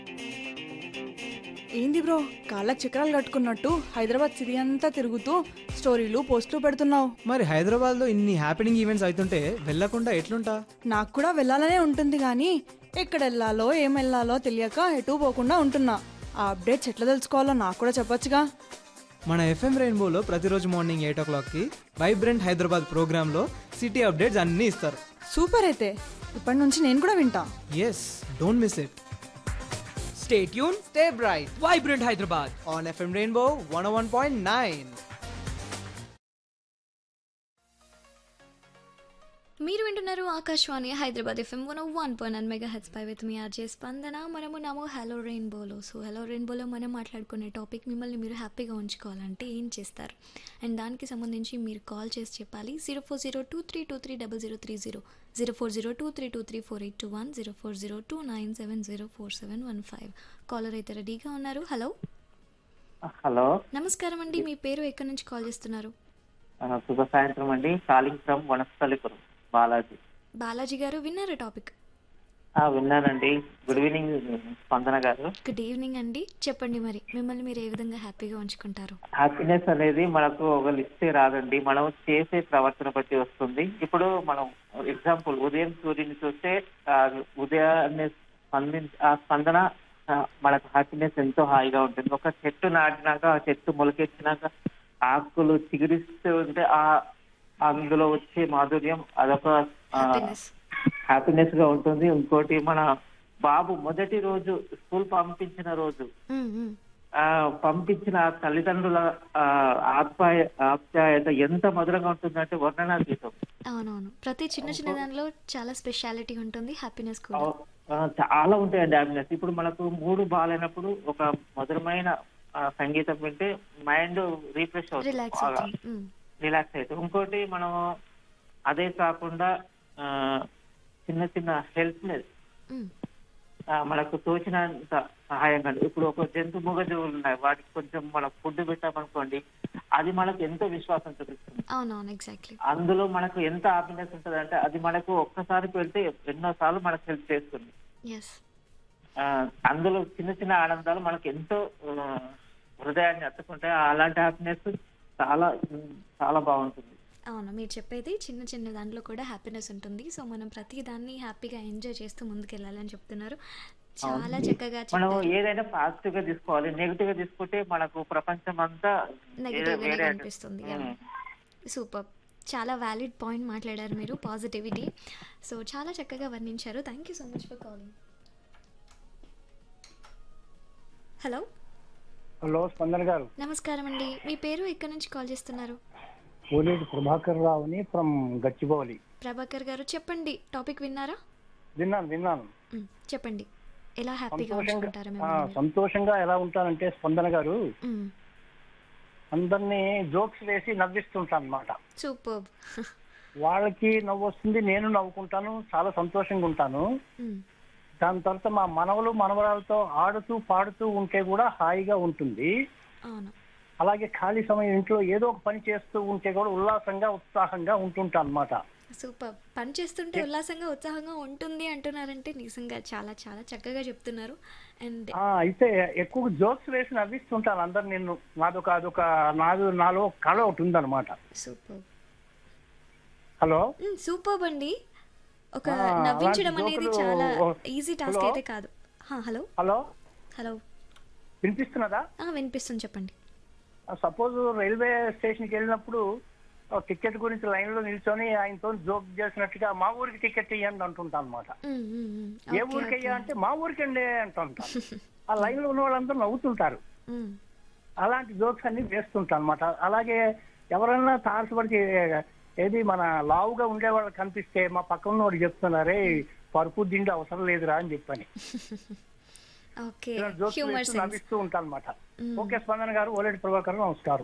ఏంది బ్రో కాళ్ళ చక్రాలు కట్టుకున్నట్టు హైదరాబాద్ సిటీ అంతా తిరుగుతూ స్టోరీలు పోస్టులు పెడుతున్నావు మరి హైదరాబాద్లో ఇన్ని హ్యాపెనింగ్ ఈవెంట్స్ అవుతుంటే వెళ్ళకుండా ఎట్లుంటా నాకు కూడా వెళ్ళాలనే ఉంటుంది కానీ ఎక్కడ వెళ్ళాలో ఏం వెళ్ళాలో తెలియక ఎటు పోకుండా ఉంటున్నా ఆ అప్డేట్స్ ఎట్లా తెలుసుకోవాలో నాకు కూడా చెప్పొచ్చుగా మన ఎఫ్ఎం రెయిన్బోలో ప్రతిరోజు మార్నింగ్ ఎయిట్ ఓ క్లాక్కి వైబ్రెంట్ హైదరాబాద్ ప్రోగ్రాంలో సిటీ అప్డేట్స్ అన్నీ ఇస్తారు సూపర్ అయితే ఇప్పటి నుంచి నేను కూడా వింటా yes don't miss it stay tune stay bright vibrant Hyderabad on FM rainbow one one point nine మీరు వింటున్నారు Akashvani Hyderabad FM one one point nine mega హెచ్ పై విత్ మీ ఆర్జే స్పందన మనము నమో హలో రెయిన్బోలో సో హలో రెయిన్బోలో మనం మాట్లాడుకునే టాపిక్ మిమ్మల్ని మీరు హ్యాపీగా ఉంచుకోవాలంటే ఏం చేస్తారు అండ్ దానికి సంబంధించి మీరు కాల్ చేసి చెప్పాలి zero four zero two three two three double zero three zero zero four zero two three two three four eight two one zero four zero two nine seven zero four seven one five caller అయితే రెడీగా ఉన్నారు hello hello నమస్కారం అండి మీ పేరు ఎక్కడి నుంచి call చేస్తున్నారు ఆ, శుభ సాయంత్రం అండి కాలింగ్ ఫ్రమ్ వనస్థలిపురం బాలాజీ బాలాజీ గారు విన్నారా టాపిక్ ఆ, విన్నానండి గుడ్ ఈవినింగ్ స్పందన గారు గుడ్ ఈవినింగ్ అండి చెప్పండి మరి మిమ్మల్ని మీరు ఏ విధంగా హ్యాపీగా ఉంచుకుంటారు హ్యాపీనెస్ అనేది మనకు ఒక లిస్టే రాదండి మనం చేసే ప్రవర్తన బట్టి వస్తుంది ఇప్పుడు మనం ఎగ్జాంపుల్ ఉదయం సూర్యుని చూస్తే ఆ, ఉదయాన్నే స్పంది ఆ స్పందన ఆ, మనకు హ్యాపీనెస్ ఎంతో హాయిగా ఉంటుంది ఒక చెట్టు నాటినాక ఆ చెట్టు మొలకెత్తినాక ఆకులు చిగురిస్తూ ఉంటే ఆ అందులో వచ్చే మాధుర్యం అదొక ఆ, హ్యాపీనెస్ హ్యాపీనెస్ గా ఉంటుంది ఇంకోటి మన బాబు మొదటి రోజు స్కూల్ పంపించిన రోజు ఆ పంపించిన ఆ తల్లిదండ్రుల ఆ, ఆప్యాయ ఆప్యాయత ఎంత మధురంగా ఉంటుందంటే వర్ణనాతీతం అవునవును ప్రతి చిన్న చిన్న దానిలో చాలా స్పెషాలిటీ ఉంటుంది హ్యాపీనెస్ కూడా ఆ, చాలా ఉంటాయండి హ్యాపీనెస్ ఇప్పుడు మనకు మూడు బాగాలేనప్పుడు ఒక మధురమైన ఆ, సంగీతం వింటే మైండ్ రీఫ్రెష్ రిలాక్స్ అవుతుంది బాగా అవుతుంది మ్మ్. రిలాక్స్ అవుతుంది ఇంకోటి మనం అదే కాకుండా ఆ, చిన్న చిన్న హెల్ప్నెస్ మ్మ్. ఆ, మనకు తోచినంత సహాయంగా ఇప్పుడు ఒక జంతు మూగజీవులు ఉన్నాయి వాటికి కొంచెం మనం ఫుడ్ పెట్టామనుకోండి అది మనకు ఎంతో విశ్వాసం చూపిస్తుంది అవునవును ఎగ్జాక్ట్లీ అందులో మనకు ఎంత హ్యాపీనెస్ ఉంటుంది అంటే అది మనకు ఒక్కసారికి వెళ్తే ఎన్నో సార్లు మనకు హెల్ప్ చేస్తుంది ఎస్ ఆ, అందులో చిన్న చిన్న ఆనందాలు మనకు ఎంతో ఆ, హృదయాన్ని హత్తుకుంటాయి అలాంటి హ్యాపీనెస్ చాలా ఉమ్, చాలా బాగుంటుంది అవును మీరు చెప్పేది చిన్న చిన్న దాంట్లో కూడా హ్యాపీనెస్ ఉంటుంది సో మనం ప్రతి దాన్ని హ్యాపీగా ఎంజాయ్ చేస్తూ ముందుకెళ్ళాలని చెప్తున్నారు చాలా చక్కగా మనం చెప్పారు ఏదైనా పాజిటివ్ గా తీసుకోవాలి నెగిటివ్ గా తీసుకుంటే మనకు ప్రపంచం అంతా నెగిటివ్ గానే వేరే కనిపిస్తుంది ఉమ్. సూపర్ చాలా వ్యాలిడ్ పాయింట్ మాట్లాడారు మీరు పాజిటివిటీ సో చాలా చక్కగా వర్ణించారు thank you so much for calling hello hello Spandana garu నమస్కారం అండి మీ పేరు ఎక్కడి నుంచి కాల్ చేస్తున్నారు పోలేటి ప్రభాకర్ రావుని ఫ్రమ్ గచ్చిబౌలి ప్రభాకర్ గారు చెప్పండి టాపిక్ విన్నారా విన్నాను విన్నాను మ్, చెప్పండి ఎలా హ్యాపీగా సంతోషంగా ఉంచుకుంటారు ఆ, మిమ్మల్ని సంతోషంగా ఎలా ఉంటానంటే స్పందన గారు మ్, అందరినీ జోక్స్ వేసి నవ్విస్తుంటాను అనమాట సూపర్ వాళ్ళకి నవ్వు వస్తుంది నేను నవ్వుకుంటాను చాలా సంతోషంగా ఉంటాను మ్, దాని తర్వాత మా మనవలు మనవరాలతో ఆడుతూ పాడుతూ ఉంటే కూడా హాయిగా ఉంటుంది అవును అలాగే ఖాళీ సమయం ఇంట్లో ఏదో ఒక పని చేస్తూ ఉంటే కూడా ఉల్లాసంగా ఉత్సాహంగా ఉంటుంటాను అనమాట సూపర్ పని చేస్తుంటే ఉల్లాసంగా ఉత్సాహంగా ఉంటుంది అంటున్నారంటే నిజంగా చాలా చాలా చక్కగా చెప్తున్నారు అండ్ ఆ, అయితే ఎక్కువ జోక్స్ వేసి నవ్విస్తుంటాను అందరు నిన్ను నాదొక అదొక నాది నాలో కళ ఒకటి ఉందన్నమాట సూపర్ హలో సూపర్ అండి ఒక ఆ, నవ్వించడం అలాంటి అనేది జోకులు- చాలా ఈజీ టాస్క్ హలో? అయితే కాదు హా, హలో హలో హలో వినిపిస్తున్నదా ఆ, వినిపిస్తుంది చెప్పండి సపోజ్ రైల్వే స్టేషన్ కి వెళ్ళినప్పుడు టికెట్ గురించి లైన్ లో నిల్చొని ఆయనతో జోక్ చేసినట్టుగా మా ఊరికి టికెట్ ఇవ్వండి అంటుంటాను అనమాట మ్, మ్, మ్. ఏ ఓకే, ఊరికి అయ్యా ఓకే. అంటే మా ఊరికి అండి అంటుంటాను ఆ లైన్ లో ఉన్న వాళ్ళందరూ నవ్వుతుంటారు మ్, అలాంటి జోక్స్ అన్ని వేస్తుంటాను అనమాట అలాగే ఎవరైనా తారసపడిచి ఏది మన లావుగా ఉండేవాళ్ళు కనిపిస్తే మా పక్కన ఉన్నవాడు చెప్తున్నారే పరుపు దిండి అవసరం లేదురా అని చెప్పని ఓకే జోక్స్ హ్యూమర్ వేస్తూ సెన్స్ నవ్విస్తూ ఉంటాను అనమాట ఓకే స్పందన గారు ఓలేటి ప్రభాకర్ నమస్కారం